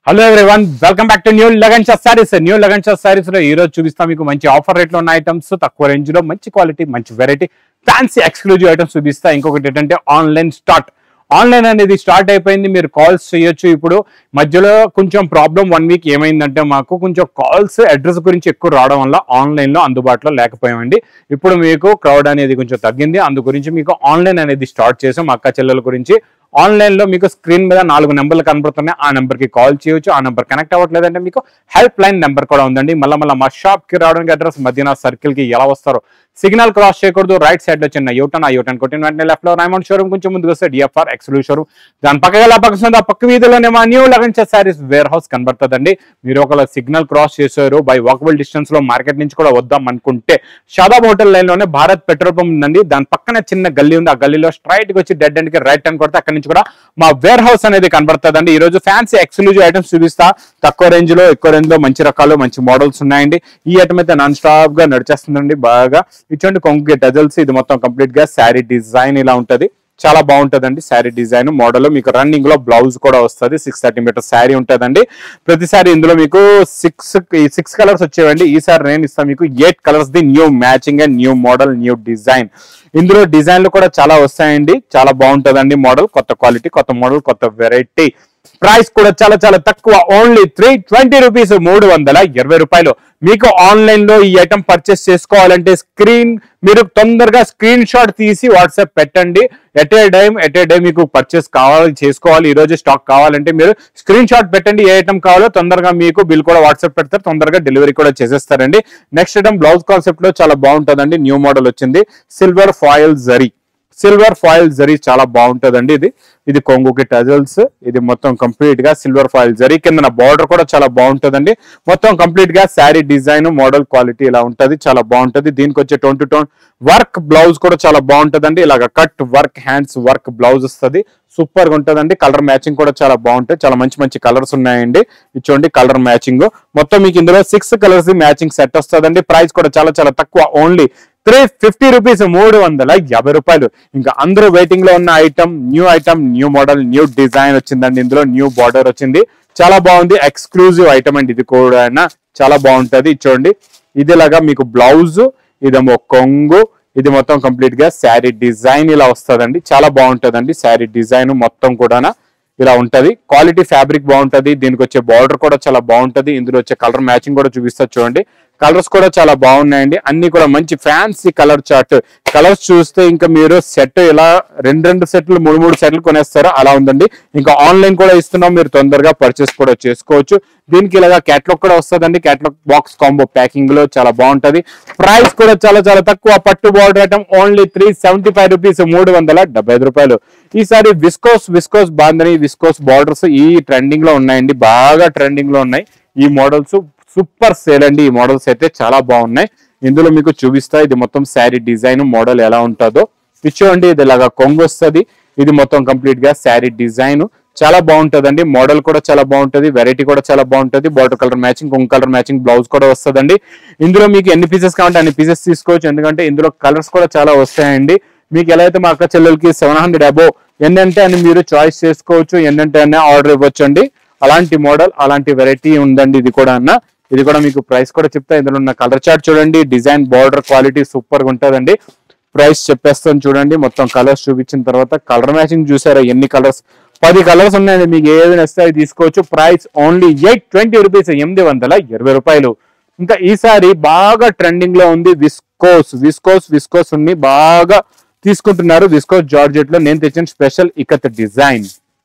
hello one welcome back to new Lagansha sarees new Lagansha sarees లో ఈ రోజు చూపిస్తాం మీకు మంచి ఆఫర్ రేట్ లో ఉన్న ఐటమ్స్ తక్కువ రేంజ్ లో మంచి క్వాలిటీ మంచి వెరైటీ ఫ్యాన్సీ ఎక్స్క్లూజివ్ ఐటమ్స్ చూపిస్తా ఇంకొకటి ఏంటంటే ఆన్లైన్ స్టార్ట్ ఆన్లైన్ అనేది స్టార్ట్ అయిపోయింది మీరు కాల్స్ చేయొచ్చు ఇప్పుడు మధ్యలో కొంచెం ప్రాబ్లం వన్ వీక్ ఏమైందంటే మాకు కొంచెం కాల్స్ అడ్రస్ గురించి ఎక్కువ రావడం వల్ల ఆన్లైన్ లో అందుబాటులో లేకపోయామండి ఇప్పుడు మీకు క్రౌడ్ అనేది కొంచెం తగ్గింది అందు గురించి మీకు ఆన్లైన్ అనేది స్టార్ట్ చేసాం మా అక్క చెల్లెల గురించి ఆన్లైన్ లో మీకు స్క్రీన్ మీద నాలుగు నెంబర్లు కనబడుతున్నాయి ఆ నెంబర్ కి కాల్ చేయొచ్చు ఆ నెంబర్ కనెక్ట్ అవ్వట్లేదంటే మీకు హెల్ప్ లైన్ నెంబర్ కూడా ఉందండి మళ్ళీ మళ్ళీ మా షాప్ కి రావడానికి అడ్రస్ మదీనా సర్కిల్ కి ఎలా వస్తారో సిగ్నల్ క్రాస్ చేయకూడదు రైట్ సైడ్ లో చిన్న యూటర్న్ ఆ యూటర్న్ కొట్టిన వెంటనే లెఫ్ట్ లో రైమండ్ షోరూమ్ కొంచెం ముందుకు వస్తే డిఎఫ్ఆర్ ఎక్స్క్లూజ్ షోరూమ్ దాని పక్కగా ఎలా పక్కన ఆ పక్క వీధిలోనే మా new Lagan sarees warehouse కనబడుతుందండి మీరు ఒక సిగ్నల్ క్రాస్ చేశారు బై వాకబుల్ డిస్టెన్స్ లో మార్కెట్ నుంచి కూడా వద్దాం అనుకుంటే షాదాబ్ హోటల్ లైన్ లోనే భారత్ పెట్రోల్ పంప్ ఉందండి దాని పక్కన చిన్న గల్లీ ఉంది ఆ గల్లీలో స్ట్రైట్ గా వచ్చి డెడ్ ఎండ్ కి రైట్ టర్న్ కొడితే అక్కడి నుంచి కూడా మా వేర్ హౌస్ అనేది కనబడుతుందండి ఈ రోజు ఫ్యాన్సీ ఎక్స్క్లూజివ్ ఐటమ్స్ చూపిస్తా తక్కువ రేంజ్ లో ఎక్కువ రేంజ్ లో మంచి రకాలు మంచి మోడల్స్ ఉన్నాయండి ఈ ఐటమ్ అయితే నాన్ స్టాప్ గా నడిచేస్తుందండి బాగా ఇటువంటి కొంగు టజల్స్ ఇది మొత్తం కంప్లీట్ గా శారీ డిజైన్ ఇలా ఉంటది చాలా బాగుంటదండి శారీ డిజైన్ మోడల్ మీకు రన్నింగ్ లో బ్లౌజ్ కూడా వస్తుంది సిక్స్ థర్టీ మీటర్ శారీ ఉంటదండి ప్రతిసారి ఇందులో మీకు సిక్స్ సిక్స్ కలర్స్ వచ్చేవండి ఈసారి నేను ఇస్తాను మీకు eight colours the new matching and new model new design ఇందులో డిజైన్లు కూడా చాలా వస్తాయండి చాలా బాగుంటదండి మోడల్ కొత్త క్వాలిటీ కొత్త మోడల్ కొత్త వెరైటీ ప్రైస్ కూడా చాలా చాలా తక్కువ ఓన్లీ త్రీ ట్వంటీ రూపీస్ మూడు వందల ఇరవై రూపాయలు మీకు ఆన్లైన్ లో ఈ ఐటమ్ పర్చేస్ చేసుకోవాలంటే స్క్రీన్ మీరు తొందరగా స్క్రీన్ షాట్ తీసి వాట్సాప్ పెట్టండి at a time at a day మీకు పర్చేస్ కావాలి చేసుకోవాలి ఈ రోజు స్టాక్ కావాలంటే మీరు స్క్రీన్ షాట్ పెట్టండి ఏ ఐటమ్ కావాలో తొందరగా మీకు బిల్ కూడా వాట్సాప్ పెడతారు తొందరగా డెలివరీ కూడా చేసేస్తారండి నెక్స్ట్ ఐటమ్ బ్లౌజ్ కాన్సెప్ట్ లో చాలా బాగుంటుందండి న్యూ మోడల్ వచ్చింది silver foil zari silver foil zari చాలా బాగుంటదండి ఇది ఇది కొంగుకి టజల్స్ ఇది మొత్తం కంప్లీట్ గా సిల్వర్ ఫాయిల్ జరీ కింద బార్డర్ కూడా చాలా బాగుంటదండి మొత్తం కంప్లీట్ గా శారీ డిజైన్ మోడల్ క్వాలిటీ ఇలా ఉంటది చాలా బాగుంటది దీనికి వచ్చే tone to tone work blouse కూడా చాలా బాగుంటదండి ఇలాగ cut work hands work blouse వస్తుంది సూపర్ గా ఉంటదండి కలర్ మ్యాచింగ్ కూడా చాలా బాగుంటాయి చాలా మంచి మంచి కలర్స్ ఉన్నాయండి ఇచ్చోండి కలర్ మ్యాచింగ్ మొత్తం మీకు ఇందులో సిక్స్ కలర్స్ మ్యాచింగ్ సెట్ వస్తుందండి ప్రైస్ కూడా చాలా చాలా తక్కువ ఓన్లీ త్రీ ఫిఫ్టీ రూపీస్ మూడు వందల యాభై రూపాయలు ఇంకా అందరూ వెయిటింగ్ లో ఉన్న item new item new model new design వచ్చిందండి ఇందులో న్యూ బార్డర్ వచ్చింది చాలా బాగుంది ఎక్స్క్లూజివ్ ఐటమ్ అండి ఇది కూడా చాలా బాగుంటది చూడండి ఇది లాగా మీకు బ్లౌజ్ ఇదేమో కొంగు ఇది మొత్తం కంప్లీట్ గా శారీ డిజైన్ ఇలా వస్తుందండి చాలా బాగుంటదండి శారీ డిజైన్ మొత్తం కూడా ఇలా ఉంటది క్వాలిటీ ఫ్యాబ్రిక్ బాగుంటది దీనికి వచ్చే బార్డర్ కూడా చాలా బాగుంటది ఇందులో వచ్చే కలర్ మ్యాచింగ్ కూడా చూపిస్తా చూడండి కలర్స్ కూడా చాలా బాగున్నాయండి అన్ని కూడా మంచి ఫ్యాన్సీ కలర్ చార్ట్ కలర్స్ చూస్తే ఇంకా మీరు సెట్ ఇలా రెండు రెండు సెట్లు మూడు మూడు సెట్లు కొనేస్తారో అలా ఉందండి ఇంకా ఆన్లైన్ కూడా ఇస్తున్నాం మీరు తొందరగా పర్చేస్ కూడా చేసుకోవచ్చు దీనికి ఇలాగా క్యాట్లాగ్ కూడా వస్తుందండి క్యాట్లాగ్ బాక్స్ కాంబో ప్యాకింగ్ లో చాలా బాగుంటది ప్రైస్ కూడా చాలా చాలా తక్కువ పట్టు border item only three seventy five rupees మూడు వందల డెబ్బై ఐదు రూపాయలు ఈసారి viscose viscose bandhani viscose borders ఈ ట్రెండింగ్ లో ఉన్నాయండి బాగా ట్రెండింగ్ లో ఉన్నాయి ఈ మోడల్స్ సూపర్ సేల్ అండి ఈ మోడల్స్ అయితే చాలా బాగున్నాయి ఇందులో మీకు చూపిస్తా ఇది మొత్తం శారీ డిజైన్ మోడల్ ఎలా ఉంటుందో ఇచ్చోండి ఇది ఇలాగా కొంగు వస్తుంది ఇది మొత్తం కంప్లీట్ గా శారీ డిజైన్ చాలా బాగుంటదండి మోడల్ కూడా చాలా బాగుంటది వెరైటీ కూడా చాలా బాగుంటది బార్డర్ కలర్ మ్యాచింగ్ కొంగు కలర్ మ్యాచింగ్ బ్లౌజ్ కూడా వస్తుందండి ఇందులో మీకు ఎన్ని పీసెస్ కావాలంటే అన్ని పీసెస్ తీసుకోవచ్చు ఎందుకంటే ఇందులో కలర్స్ కూడా చాలా వస్తాయండి మీకు ఎలా అయితే మా అక్క చెల్లెలకి సెవెన్ హండ్రెడ్ అబో ఎన్నంటే అని మీరు చాయిస్ చేసుకోవచ్చు ఎన్నంటే అనే ఆర్డర్ ఇవ్వచ్చు అండి అలాంటి మోడల్ అలాంటి వెరైటీ ఉందండి ఇది కూడా అన్న ఇది కూడా మీకు ప్రైస్ కూడా చెప్తా ఇందులో ఉన్న కలర్ చార్ట్ చూడండి డిజైన్ బార్డర్ క్వాలిటీ సూపర్ గా ఉంటుందండి ప్రైస్ చెప్పేస్తాను చూడండి మొత్తం కలర్స్ చూపించిన తర్వాత కలర్ మ్యాచింగ్ చూసారా ఎన్ని కలర్స్ పది కలర్స్ ఉన్నాయండి మీకు ఏది నచ్చితే అవి తీసుకోవచ్చు price only eight twenty rupees ఎనిమిది వందల ఇరవై రూపాయలు ఇంకా ఈసారి బాగా ట్రెండింగ్ లో ఉంది విస్కోస్ విస్కోస్ విస్కోస్ ఉన్ని బాగా తీసుకుంటున్నారు విస్కోస్ జార్జెట్ లో నేను తెచ్చిన స్పెషల్ ఇకత్ డిజైన్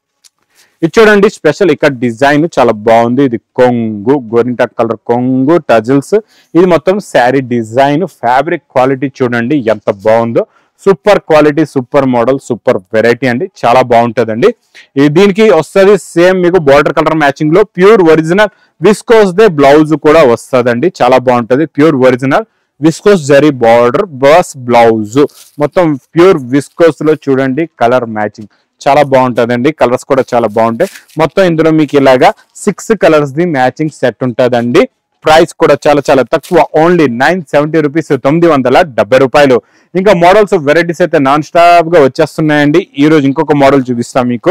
ఇది చూడండి స్పెషల్ ఇక్కడ డిజైన్ చాలా బాగుంది ఇది కొంగు గోరింటా కలర్ కొంగు టజిల్స్ ఇది మొత్తం శారీ డిజైన్ ఫ్యాబ్రిక్ క్వాలిటీ చూడండి ఎంత బాగుందో super quality super model super variety అండి చాలా బాగుంటదండి ఇది దీనికి వస్తుంది సేమ్ మీకు బార్డర్ కలర్ మ్యాచింగ్ లో ప్యూర్ ఒరిజినల్ విస్కోస్ దే బ్లౌజ్ కూడా వస్తుందండి చాలా బాగుంటది pure original viscose zari border బస్ బ్లౌజ్ మొత్తం ప్యూర్ విస్కోస్ లో చూడండి కలర్ మ్యాచింగ్ చాలా బాగుంటదండి కలర్స్ కూడా చాలా బాగుంటాయి మొత్తం ఇందులో మీకు ఇలాగా six colours the matching set ఉంటదండి ప్రైస్ కూడా చాలా చాలా తక్కువ ఓన్లీ నైన్ సెవెంటీ రూపీస్ తొమ్మిది వందల డెబ్బై రూపాయలు ఇంకా మోడల్స్ వెరైటీస్ అయితే నాన్ స్టాప్ గా వచ్చేస్తున్నాయండి ఈ రోజు ఇంకొక మోడల్ చూపిస్తాం మీకు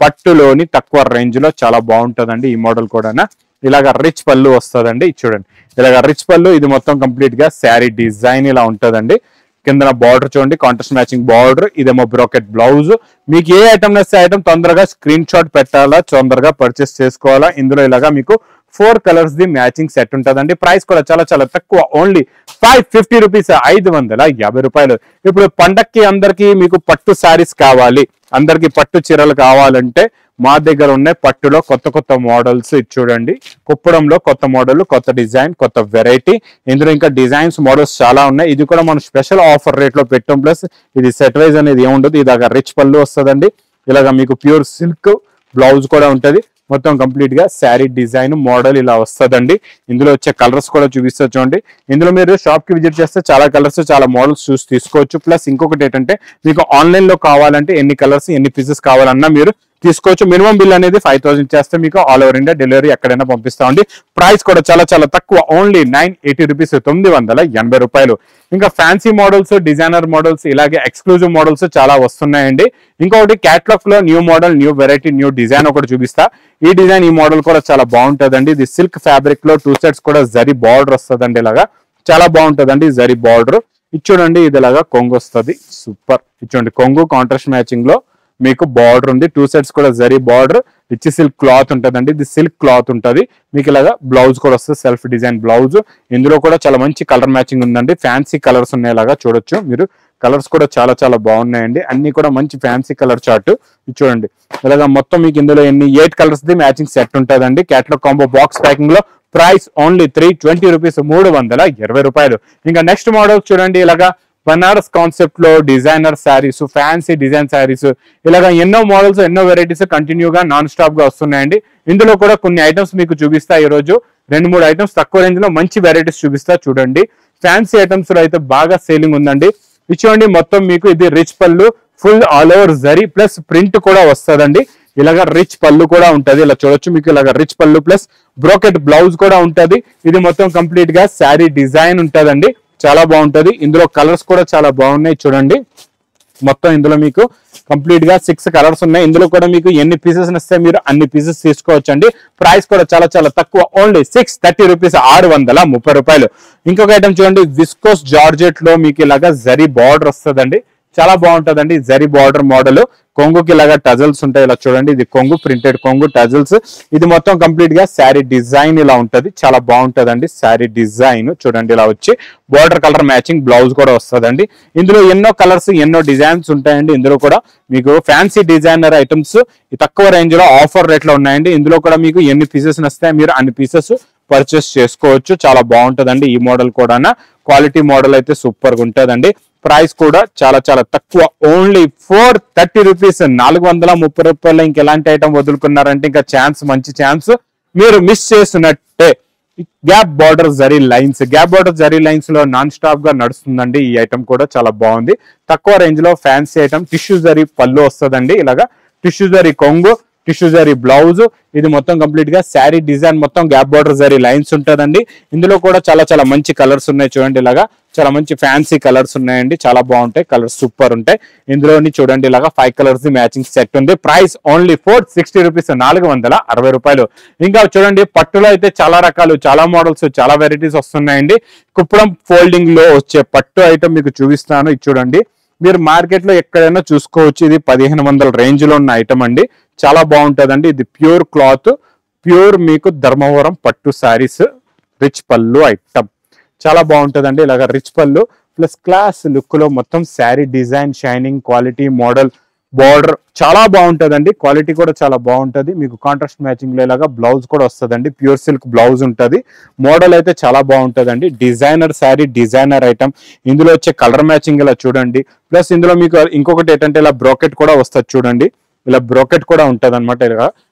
పట్టులోని తక్కువ రేంజ్ లో చాలా బాగుంటదండి ఈ మోడల్ కూడా ఇలాగ రిచ్ పళ్ళు వస్తుందండి ఇది చూడండి ఇలాగ రిచ్ పళ్ళు ఇది మొత్తం కంప్లీట్ గా శారీ డిజైన్ ఇలా ఉంటదండి కింద బార్డర్ చూడండి కాంట్రాస్ట్ మ్యాచింగ్ బార్డర్ ఇదేమో బ్రోకెట్ బ్లౌజ్ మీకు ఏ ఐటమ్ నస్తే ఐటమ్ తొందరగా స్క్రీన్ షాట్ పెట్టాలా తొందరగా పర్చేస్ చేసుకోవాలా ఇందులో ఇలాగా మీకు four colours the matching set ఉంటుందండి ప్రైస్ కూడా చాలా చాలా తక్కువ ఓన్లీ ఫైవ్ ఫిఫ్టీ రూపీస్ ఐదు వందల యాభై రూపాయలు ఇప్పుడు పండక్కి అందరికి మీకు పట్టు శారీస్ కావాలి అందరికి పట్టు చీరలు కావాలంటే మా దగ్గర ఉన్నాయి పట్టులో కొత్త కొత్త మోడల్స్ ఇది చూడండి కుప్పడంలో కొత్త మోడల్ కొత్త డిజైన్ కొత్త వెరైటీ ఇందులో ఇంకా డిజైన్స్ మోడల్స్ చాలా ఉన్నాయి ఇది కూడా మనం స్పెషల్ ఆఫర్ రేట్ లో పెట్టాం ప్లస్ ఇది సెట్ వైజ్ అనేది ఏముండదు ఇలాగా రిచ్ పళ్ళు వస్తుందండి ఇలాగా మీకు ప్యూర్ సిల్క్ బ్లౌజ్ కూడా ఉంటది మొత్తం కంప్లీట్ గా శారీ డిజైన్ మోడల్ ఇలా వస్తుందండి ఇందులో వచ్చే కలర్స్ కూడా చూపిస్తా చూడండి ఇందులో మీరు షాప్ కి విజిట్ చేస్తే చాలా కలర్స్ చాలా మోడల్స్ చూసి తీసుకోవచ్చు ప్లస్ ఇంకొకటి ఏంటంటే మీకు ఆన్లైన్ లో కావాలంటే ఎన్ని కలర్స్ ఎన్ని పీసెస్ కావాలన్నా మీరు తీసుకోవచ్చు మినిమం బిల్ అనేది ఫైవ్ థౌసండ్ చేస్తే మీకు ఆల్ ఓవర్ ఇండియా డెలివరీ ఎక్కడైనా పంపిస్తామండి ప్రైస్ కూడా చాలా చాలా తక్కువ ఓన్లీ నైన్ ఎయిటీ రూపీస్ తొమ్మిది వందల ఎనభై రూపాయలు ఇంకా ఫ్యాన్సీ మోడల్స్ డిజైనర్ మోడల్స్ ఇలాగే ఎక్స్క్లూజివ్ మోడల్స్ చాలా వస్తున్నాయండి ఇంకొకటి క్యాట్లాగ్ లో new model new variety new design ఒకటి చూపిస్తా ఈ డిజైన్ ఈ మోడల్ కూడా చాలా బాగుంటదండి ఇది సిల్క్ ఫ్యాబ్రిక్ లో టూ సెట్స్ కూడా జరీ బార్డర్ వస్తుందండి ఇలాగా చాలా బాగుంటదండి జరీ బార్డర్ ఇది చూడండి ఇది ఇలాగా కొంగు వస్తుంది సూపర్ ఇది చూడండి కొంగు కాంట్రాస్ట్ మ్యాచింగ్ లో మీకు బార్డర్ ఉంది టూ సెట్స్ కూడా zari border rich silk cloth ఉంటదండి ఇది సిల్క్ క్లాత్ ఉంటది మీకు ఇలాగా బ్లౌజ్ కూడా వస్తుంది సెల్ఫ్ డిజైన్ బ్లౌజ్ ఇందులో కూడా చాలా మంచి కలర్ మ్యాచింగ్ ఉందండి ఫ్యాన్సీ కలర్స్ ఉన్నాయిలాగా చూడొచ్చు మీరు కలర్స్ కూడా చాలా చాలా బాగున్నాయండి అన్ని కూడా మంచి ఫ్యాన్సీ కలర్ చార్ట్ ఇది చూడండి ఇలాగా మొత్తం మీకు ఇందులో ఎన్ని eight colours the matching set ఉంటదండి క్యాట్లాగ్ కాంబో బాక్స్ ప్యాకింగ్ లో price only three twenty rupees మూడు వందల ఇరవై రూపాయలు ఇంకా నెక్స్ట్ మోడల్ చూడండి ఇలాగా బనారస్ కాన్సెప్ట్ లో designer saris fancy design saris ఇలాగా ఎన్నో మోడల్స్ ఎన్నో వెరైటీస్ కంటిన్యూగా నాన్ స్టాప్ గా వస్తున్నాయండి ఇందులో కూడా కొన్ని ఐటమ్స్ మీకు చూపిస్తా ఈ రోజు రెండు మూడు ఐటమ్స్ తక్కువ రేంజ్ లో మంచి వెరైటీస్ చూపిస్తా చూడండి ఫ్యాన్సీ ఐటమ్స్ లో అయితే బాగా సేలింగ్ ఉందండి ఇది చూడండి మొత్తం మీకు ఇది రిచ్ పళ్ళు full all over zari plus print కూడా వస్తుందండి ఇలాగ రిచ్ పళ్ళు కూడా ఉంటది ఇలా చూడొచ్చు మీకు ఇలాగ రిచ్ పళ్ళు ప్లస్ బ్రోకెట్ బ్లౌజ్ కూడా ఉంటది ఇది మొత్తం కంప్లీట్ గా శారీ డిజైన్ ఉంటదండి చాలా బాగుంటది ఇందులో కలర్స్ కూడా చాలా బాగున్నాయి చూడండి మొత్తం ఇందులో మీకు కంప్లీట్ గా సిక్స్ కలర్స్ ఉన్నాయి ఇందులో కూడా మీకు ఎన్ని పీసెస్ ఇస్తే మీరు అన్ని పీసెస్ తీసుకోవచ్చు అండి ప్రైస్ కూడా చాలా చాలా తక్కువ ఓన్లీ సిక్స్ థర్టీ రూపీస్ ఆరు వందల ముప్పై రూపాయలు ఇంకొక ఐటమ్ చూడండి విస్కోస్ జార్జెట్ లో మీకు ఇలాగా జరీ బార్డర్ వస్తుందండి చాలా బాగుంటదండి జరీ బార్డర్ మోడల్ కొంగుకి ఇలాగా టజల్స్ ఉంటాయి ఇలా చూడండి ఇది కొంగు ప్రింటెడ్ కొంగు టజల్స్ ఇది మొత్తం కంప్లీట్ గా శారీ డిజైన్ ఇలా ఉంటది చాలా బాగుంటదండి శారీ డిజైన్ చూడండి ఇలా వచ్చి బార్డర్ కలర్ మ్యాచింగ్ బ్లౌజ్ కూడా వస్తుందండి ఇందులో ఎన్నో కలర్స్ ఎన్నో డిజైన్స్ ఉంటాయండి ఇందులో కూడా మీకు ఫ్యాన్సీ డిజైనర్ ఐటమ్స్ తక్కువ రేంజ్ లో ఆఫర్ రేట్ లో ఉన్నాయండి ఇందులో కూడా మీకు ఎన్ని పీసెస్ వస్తాయి మీరు అన్ని పీసెస్ పర్చేస్ చేసుకోవచ్చు చాలా బాగుంటదండి ఈ మోడల్ కూడా క్వాలిటీ మోడల్ అయితే సూపర్ గా ఉంటదండి ప్రైస్ కూడా చాలా చాలా తక్కువ ఓన్లీ ఫోర్ థర్టీ రూపీస్ నాలుగు వందల ముప్పై రూపాయలు ఇంక ఎలాంటి ఐటమ్ వదులుకున్నారంటే ఇంకా ఛాన్స్ మంచి ఛాన్స్ మీరు మిస్ చేస్తున్నట్టే gap border zari lines gap border zari lines లో నాన్ స్టాప్ గా నడుస్తుందండి ఈ ఐటమ్ కూడా చాలా బాగుంది తక్కువ రేంజ్ లో ఫ్యాన్సీ ఐటమ్ టిష్యూ జరీ పళ్ళు వస్తుందండి ఇలాగా టిష్యూ జరీ కొంగు టిష్యూ జరీ బ్లౌజ్ ఇది మొత్తం కంప్లీట్ గా శారీ డిజైన్ మొత్తం గ్యాప్ బార్డర్ జరీ లైన్స్ ఉంటదండి ఇందులో కూడా చాలా చాలా మంచి కలర్స్ ఉన్నాయి చూడండి ఇలాగా చాలా మంచి ఫ్యాన్సీ కలర్స్ ఉన్నాయండి చాలా బాగుంటాయి కలర్స్ సూపర్ ఉంటాయి ఇందులోని చూడండి ఇలాగా ఫైవ్ కలర్స్ మ్యాచింగ్ సెట్ ఉంది price only four sixty rupees నాలుగు వందల అరవై రూపాయలు ఇంకా చూడండి పట్టులో అయితే చాలా రకాలు చాలా మోడల్స్ చాలా వెరైటీస్ వస్తున్నాయండి కుప్పడం ఫోల్డింగ్ లో వచ్చే పట్టు ఐటమ్ మీకు చూపిస్తాను ఇది చూడండి మీరు మార్కెట్ లో ఎక్కడైనా చూసుకోవచ్చు ఇది పదిహేను వందల రేంజ్ లో ఉన్న ఐటమ్ అండి చాలా బాగుంటదండి ఇది ప్యూర్ క్లాత్ ప్యూర్ మీకు ధర్మవరం పట్టు శారీస్ రిచ్ పళ్ళు ఐటమ్ చాలా బాగుంటదండి ఇలాగ రిచ్ పళ్ళు ప్లస్ క్లాస్ లుక్ లో మొత్తం sari design shining quality model border చాలా బాగుంటదండి క్వాలిటీ కూడా చాలా బాగుంటది మీకు కాంట్రాస్ట్ మ్యాచింగ్ లో ఇలాగా బ్లౌజ్ కూడా వస్తుందండి ప్యూర్ సిల్క్ బ్లౌజ్ ఉంటది మోడల్ అయితే చాలా బాగుంటదండి డిజైనర్ శారీ డిజైనర్ ఐటమ్ ఇందులో వచ్చే కలర్ మ్యాచింగ్ ఇలా చూడండి ప్లస్ ఇందులో మీకు ఇంకొకటి ఏంటంటే ఇలా బ్రోకెట్ కూడా వస్తుంది చూడండి ఇలా బ్రోకెట్ కూడా ఉంటది అనమాట ఇలా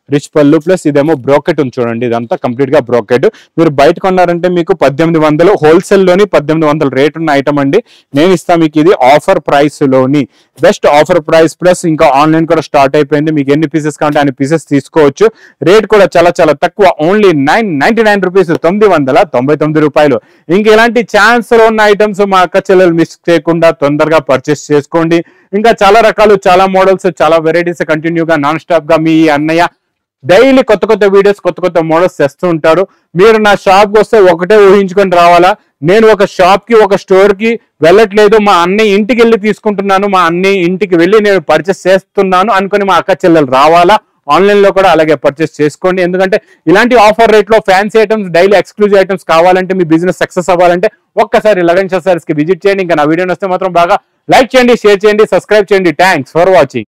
రిచ్ పళ్ళు ప్లస్ ఇదేమో బ్రోకెట్ ఉంది చూడండి ఇదంతా కంప్లీట్ గా బ్రోకెట్ మీరు బయట కొన్నారంటే మీకు పద్దెనిమిది వందలు హోల్సేల్ లోని పద్దెనిమిది వందల రేట్ ఉన్న ఐటమ్ అండి నేను ఇస్తా మీకు ఇది ఆఫర్ ప్రైస్ లోని బెస్ట్ ఆఫర్ ప్రైస్ ప్లస్ ఇంకా ఆన్లైన్ కూడా స్టార్ట్ అయిపోయింది మీకు ఎన్ని పీసెస్ కావాలంటే అన్ని పీసెస్ తీసుకోవచ్చు రేట్ కూడా చాలా చాలా తక్కువ only nine ninety nine rupees తొమ్మిది వందల తొంభై తొమ్మిది రూపాయలు ఇంక ఇలాంటి ఛాన్స్ లో ఉన్న ఐటమ్స్ మా అక్క చెల్లెలు మిస్ చేయకుండా తొందరగా పర్చేస్ చేసుకోండి ఇంకా చాలా రకాలు చాలా మోడల్స్ చాలా వెరైటీస్ కంటిన్యూగా నాన్ స్టాప్ గా మీ అన్నయ్య డైలీ కొత్త కొత్త వీడియోస్ కొత్త కొత్త మోడల్స్ తెస్తూ ఉంటారు మీరు నా షాప్ కి వస్తే ఒకటే ఊహించుకొని రావాలా నేను ఒక షాప్ కి ఒక స్టోర్ కి వెళ్ళట్లేదు మా అన్నయ్య ఇంటికి వెళ్ళి తీసుకుంటున్నాను మా అన్నయ్య ఇంటికి వెళ్ళి నేను పర్చేస్ చేస్తున్నాను అనుకుని మా అక్క చెల్లెలు రావాలా ఆన్లైన్ లో కూడా అలాగే పర్చేస్ చేసుకోండి ఎందుకంటే ఇలాంటి ఆఫర్ రేట్ లో fancy items daily exclusive items కావాలంటే మీ బిజినెస్ సక్సెస్ అవ్వాలంటే ఒక్కసారి లగన్ సారీస్ కి విజిట్ చేయండి ఇంకా నా వీడియో వస్తే మాత్రం బాగా లైక్ చేయండి షేర్ చేయండి సబ్స్క్రైబ్ చేయండి థ్యాంక్స్ ఫర్ వాచింగ్